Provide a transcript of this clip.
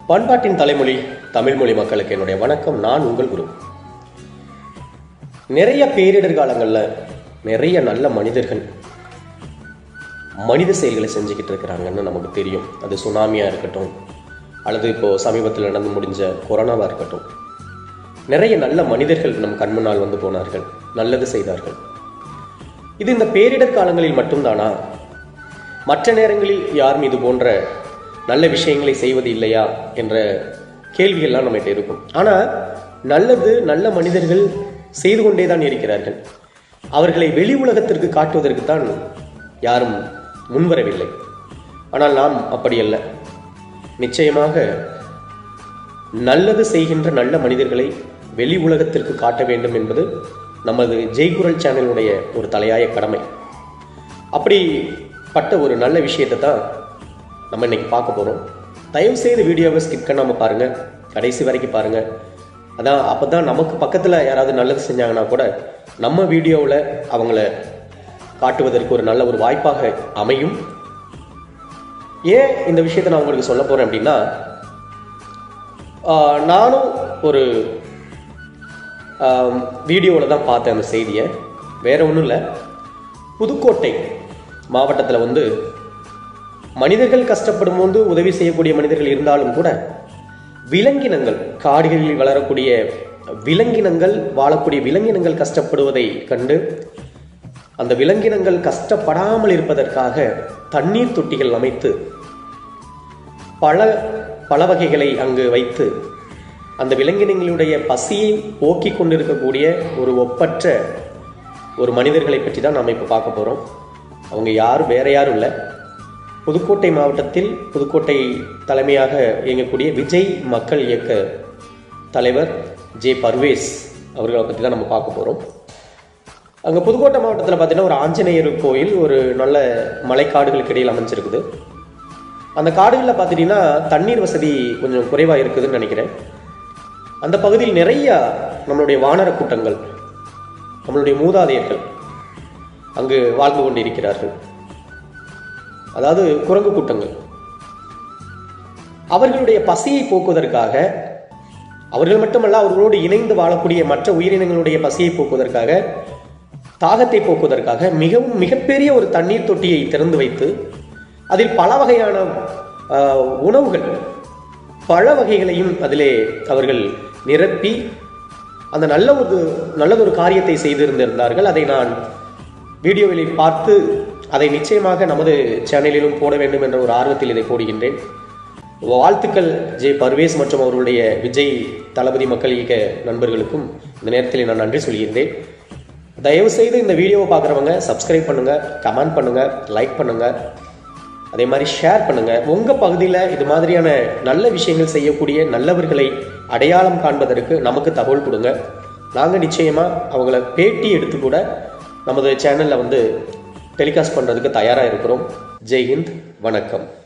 பண்பாட்டின் தலைமொழி தமிழ் மொழி மக்களுக்கு என்னுடைய வணக்கம் நான் உங்கள் குரு நிறைய பேரிடர் காலங்களில் நிறைய நல்ல மனிதர்கள் மனித செயல்களை செஞ்சுக்கிட்டு இருக்கிறாங்கன்னு நமக்கு தெரியும் அது சுனாமியாக இருக்கட்டும் அல்லது இப்போ சமீபத்தில் நடந்து முடிஞ்ச கொரோனாவாக இருக்கட்டும் நிறைய நல்ல மனிதர்கள் நம் கண் முன்னால் வந்து போனார்கள் நல்லது செய்தார்கள் இது இந்த பேரிடர் காலங்களில் மட்டும்தானா மற்ற நேரங்களில் யாரும் இது போன்ற நல்ல விஷயங்களை செய்வது இல்லையா என்ற கேள்விகள்லாம் நம்மகிட்ட இருக்கும் ஆனால் நல்லது நல்ல மனிதர்கள் செய்து கொண்டே தான் இருக்கிறார்கள் அவர்களை வெளி உலகத்திற்கு காட்டுவதற்கு தான் யாரும் முன்வரவில்லை ஆனால் நாம் அப்படி அல்ல நிச்சயமாக நல்லது செய்கின்ற நல்ல மனிதர்களை வெளி உலகத்திற்கு காட்ட வேண்டும் என்பது நமது ஜெய்குரல் சேனலுடைய ஒரு தலையாய கடமை அப்படிப்பட்ட ஒரு நல்ல விஷயத்தை தான் நம்ம இன்னைக்கு பார்க்க போகிறோம் தயவு செய்து வீடியோவை ஸ்கிப் பண்ணாமல் பாருங்கள் கடைசி வரைக்கும் பாருங்கள் அதான் அப்போ தான் நமக்கு பக்கத்தில் யாராவது நல்லது செஞ்சாங்கன்னா கூட நம்ம வீடியோவில் அவங்கள காட்டுவதற்கு ஒரு நல்ல ஒரு வாய்ப்பாக அமையும் ஏன் இந்த விஷயத்தை நான் உங்களுக்கு சொல்ல போகிறேன் அப்படின்னா ஆஹ், நானும் ஒரு வீடியோவில் தான் பார்த்தேன் அந்த செய்தியை வேற ஒன்றும் இல்லை புதுக்கோட்டை மாவட்டத்தில் வந்து மனிதர்கள் கஷ்டப்படும் போது உதவி செய்யக்கூடிய மனிதர்கள் இருந்தாலும் கூட விலங்கினங்கள் காடுகளில் வளரக்கூடிய விலங்கினங்கள் வாழக்கூடிய விலங்கினங்கள் கஷ்டப்படுவதை கண்டு அந்த விலங்கினங்கள் கஷ்டப்படாமல் இருப்பதற்காக தண்ணீர் தொட்டிகள் அமைத்து பல பல வகைகளை அங்கு வைத்து அந்த விலங்கினங்களுடைய பசியை போக்கிக் கொண்டிருக்கக்கூடிய ஒரு ஒப்பற்ற ஒரு மனிதர்களை பற்றி தான் நாம் இப்போ பார்க்க போகிறோம் அவங்க யாரும் வேற யாரும் இல்லை புதுக்கோட்டை மாவட்டத்தில் புதுக்கோட்டை தலைமையாக இயங்கக்கூடிய விஜய் மக்கள் இயக்க தலைவர் ஜே பர்வேஸ் அவர்களை பற்றி தான் நம்ம பார்க்க போகிறோம் அங்கே புதுக்கோட்டை மாவட்டத்தில் பார்த்தீங்கன்னா ஒரு ஆஞ்சநேயர் கோயில் ஒரு நல்ல மலைக்காடுகளுக்கு இடையில் அமைஞ்சிருக்குது அந்த காடுகளில் பார்த்துட்டிங்கன்னா தண்ணீர் வசதி கொஞ்சம் குறைவாக இருக்குதுன்னு நினைக்கிறேன் அந்த பகுதியில் நிறைய நம்மளுடைய வானர கூட்டங்கள் நம்மளுடைய மூதாதையர்கள் அங்கு வாழ்ந்து கொண்டிருக்கிறார்கள் அதாவது குரங்கு கூட்டங்கள் அவர்களுடைய பசியை போக்குவதற்காக அவர்கள் மட்டுமல்ல அவர்களோடு இணைந்து வாழக்கூடிய மற்ற உயிரினங்களுடைய பசியை போக்குவதற்காக தாகத்தை போக்குவதற்காக மிகவும் மிகப்பெரிய ஒரு தண்ணீர் தொட்டியை திறந்து வைத்து அதில் பல வகையான ஆஹ், உணவுகள் பழ வகைகளையும் அதிலே அவர்கள் நிரப்பி அந்த நல்ல ஒரு நல்லதொரு காரியத்தை செய்திருந்திருந்தார்கள் அதை நான் வீடியோவில் பார்த்து அதை நிச்சயமாக நமது சேனலிலும் போட வேண்டும் என்ற ஒரு ஆர்வத்தில் இதை போடுகின்றேன் வாழ்த்துக்கள் ஜே பர்வேஸ் மற்றும் அவர்களுடைய விஜய் தளபதி மக்கள் இயக்க நண்பர்களுக்கும் இந்த நேரத்தில் நான் நன்றி சொல்கின்றேன் தயவு செய்து இந்த வீடியோவை பார்க்குறவங்க சப்ஸ்கிரைப் பண்ணுங்க கமெண்ட் பண்ணுங்க லைக் பண்ணுங்க அதே மாதிரி ஷேர் பண்ணுங்க உங்க பகுதியில் இது மாதிரியான நல்ல விஷயங்கள் செய்யக்கூடிய நல்லவர்களை அடையாளம் காண்பதற்கு நமக்கு தகவல் கொடுங்க நாங்கள் நிச்சயமா அவங்கள பேட்டி எடுத்து கூட நமது சேனல்ல வந்து டெலிகாஸ்ட் பண்றதுக்கு தயாரா இருக்கிறோம் ஜெய் ஹிந்த் வணக்கம்